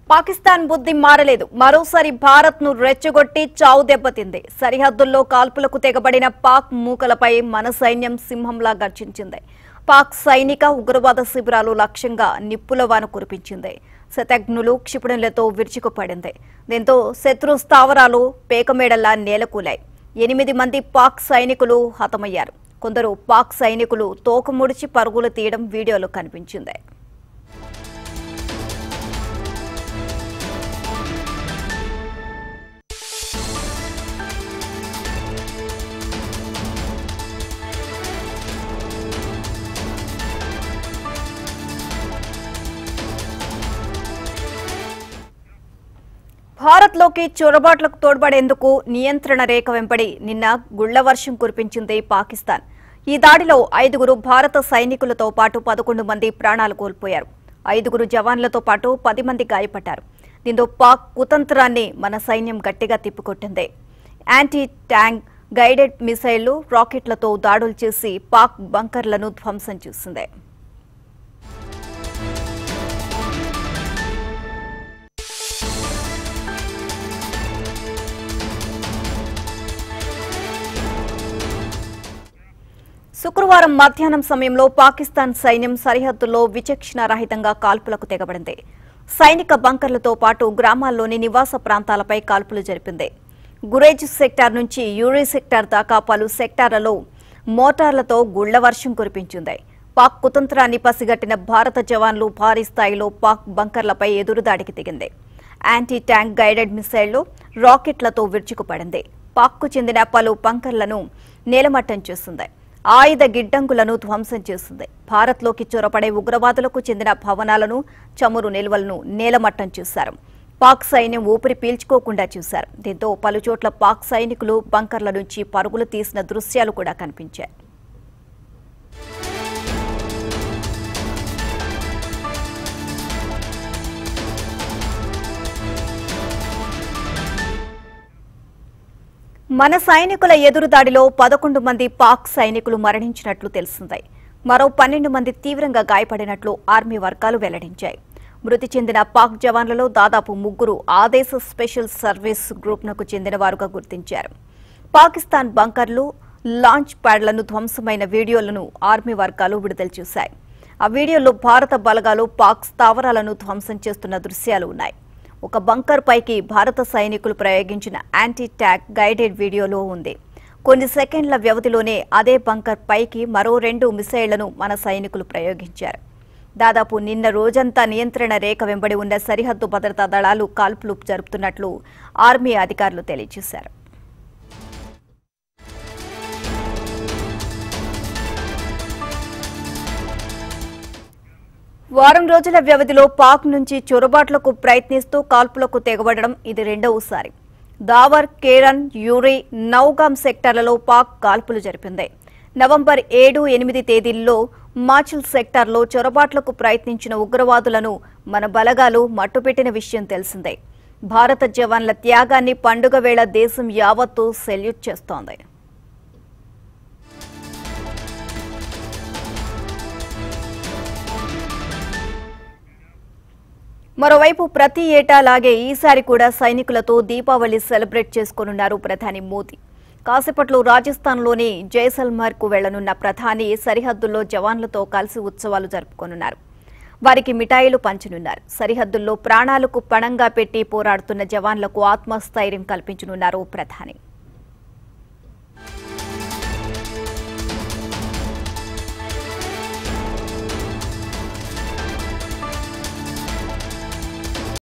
పాకిస్తాన్ బుద్ధి మారలేదు మరోసారి భారత్ ను రెచ్చగొట్టి చావు దెబ్బతింది సరిహద్దుల్లో కాల్పులకు తెగబడిన పాక్ మూకలపై మన సైన్యం సింహంలా గర్జించింది పాక్ సైనిక ఉగ్రవాద శిబిరాలు లక్ష్యంగా నిప్పుల వాన కురిపించింది శతఘ్నులు క్షిపణులతో విరుచుకుపడింది దీంతో శత్రు స్థావరాలు పేకమేడల్లా నేలకూలాయి ఎనిమిది మంది పాక్ సైనికులు హతమయ్యారు కొందరు పాక్ సైనికులు తోక ముడిచి పరుగులు తీయడం వీడియోలో కనిపించింది భారత్లోకి చొరబాట్లకు తోడ్పడేందుకు నియంత్రణ రేఖ వెంబడి నిన్న గుళ్ల వర్షం కురిపించింది పాకిస్తాన్ ఈ దాడిలో ఐదుగురు భారత సైనికులతో పాటు పదకొండు మంది ప్రాణాలు కోల్పోయారు ఐదుగురు జవాన్లతో పాటు పది మంది గాయపడ్డారు దీంతో పాక్ కుతంత్రాన్ని మన సైన్యం గట్టిగా తిప్పికొట్టింది యాంటీ ట్యాంక్ గైడెడ్ మిసైళ్లు రాకెట్లతో దాడులు చేసి పాక్ బంకర్లను ధ్వంసం చేసింది శుక్రవారం మధ్యాహ్నం సమయంలో పాకిస్తాన్ సైన్యం సరిహద్దుల్లో విచక్షణ రహితంగా కాల్పులకు తెగబడింది సైనిక బంకర్లతో పాటు గ్రామాల్లోని నివాస ప్రాంతాలపై కాల్పులు జరిపింది గురేజ్ సెక్టార్ నుంచి యూరీ సెక్టార్ దాకా పలు సెక్టార్లలో మోటార్లతో గుళ్ల వర్షం కురిపించింది పాక్ కుతంత్రాన్ని పసిగట్టిన భారత జవాన్లు భారీ స్థాయిలో పాక్ బంకర్లపై ఎదురుదాడికి దిగింది యాంటీ ట్యాంక్ గైడెడ్ మిసైళ్లు రాకెట్లతో విరుచుకుపడింది పాక్కు చెందిన పలు బంకర్లను నేలమట్టం చేసింది ఆయుధ గిడ్డంగులను ధ్వంసం చేసింది భారత్లోకి చొరపడే ఉగ్రవాదులకు చెందిన భవనాలను చమురు నిల్వలను నేలమట్టం చేశారు పాక్ సైన్యం ఊపిరి పీల్చుకోకుండా చూశారు దీంతో పలుచోట్ల పాక్ సైనికులు బంకర్ల నుంచి పరుగులు తీసిన దృశ్యాలు కూడా కనిపించాయి మన సైనికుల ఎదురుదాడిలో పదకొండు మంది పాక్ సైనికులు మరణించినట్లు తెలిసింది మరో పన్నెండు మంది తీవ్రంగా గాయపడినట్లు ఆర్మీ వర్గాలు వెల్లడించాయి మృతి చెందిన పాక్ జవాన్లలో దాదాపు ముగ్గురు ఆదేశ స్పెషల్ సర్వీస్ గ్రూప్నకు చెందిన వారుగా గుర్తించారు పాకిస్తాన్ బంకర్లు లాంచ్ ప్యాడ్లను ధ్వంసమైన వీడియోలను ఆర్మీ వర్గాలు విడుదల చేశాయి ఆ వీడియోలో భారత బలగాలు పాక్ స్థావరాలను ధ్వంసం చేస్తున్న దృశ్యాలు ఉన్నాయి ఒక బంకర్ పైకి భారత సైనికులు ప్రయోగించిన యాంటీ ట్యాక్ గైడెడ్ వీడియోలో ఉంది కొన్ని సెకండ్ల వ్యవధిలోనే అదే బంకర్ పైకి మరో రెండు మిసైళ్లను మన సైనికులు ప్రయోగించారు దాదాపు నిన్న రోజంతా నియంత్రణ రేఖ వెంబడి ఉన్న సరిహద్దు భద్రతా దళాలు కాల్పులు జరుపుతున్నట్లు ఆర్మీ అధికారులు తెలియజేశారు వారం రోజుల వ్యవధిలో పాక్ నుంచి చొరబాట్లకు ప్రయత్నిస్తూ కాల్పులకు తెగబడడం ఇది రెండవసారి దావర్ కేరన్ యూరి నౌగామ్ సెక్టార్లలో పాక్ కాల్పులు జరిపింది నవంబర్ ఏడు ఎనిమిది తేదీల్లో మాచిల్ సెక్టార్లో చొరబాట్లకు ప్రయత్నించిన ఉగ్రవాదులను మన బలగాలు మట్టుపెట్టిన విషయం తెలిసిందే భారత జవాన్ల త్యాగాన్ని పండుగ వేళ దేశం యావత్తూ సెల్యూట్ చేస్తోంది మరోవైపు ప్రతి ఏటా లాగే ఈసారి కూడా సైనికులతో దీపావళి సెలబ్రేట్ చేసుకోనున్నారు ప్రధాని మోదీ కాసేపట్లో రాజస్థాన్లోని జైసల్మర్ కు వెళ్లనున్న ప్రధాని సరిహద్దుల్లో జవాన్లతో కలిసి ఉత్సవాలు జరుపుకోనున్నారు వారికి మిఠాయిలు పంచనున్నారు సరిహద్దుల్లో ప్రాణాలకు పణంగా పెట్టి పోరాడుతున్న జవాన్లకు ఆత్మస్థైర్యం కల్పించనున్నారు ప్రధాని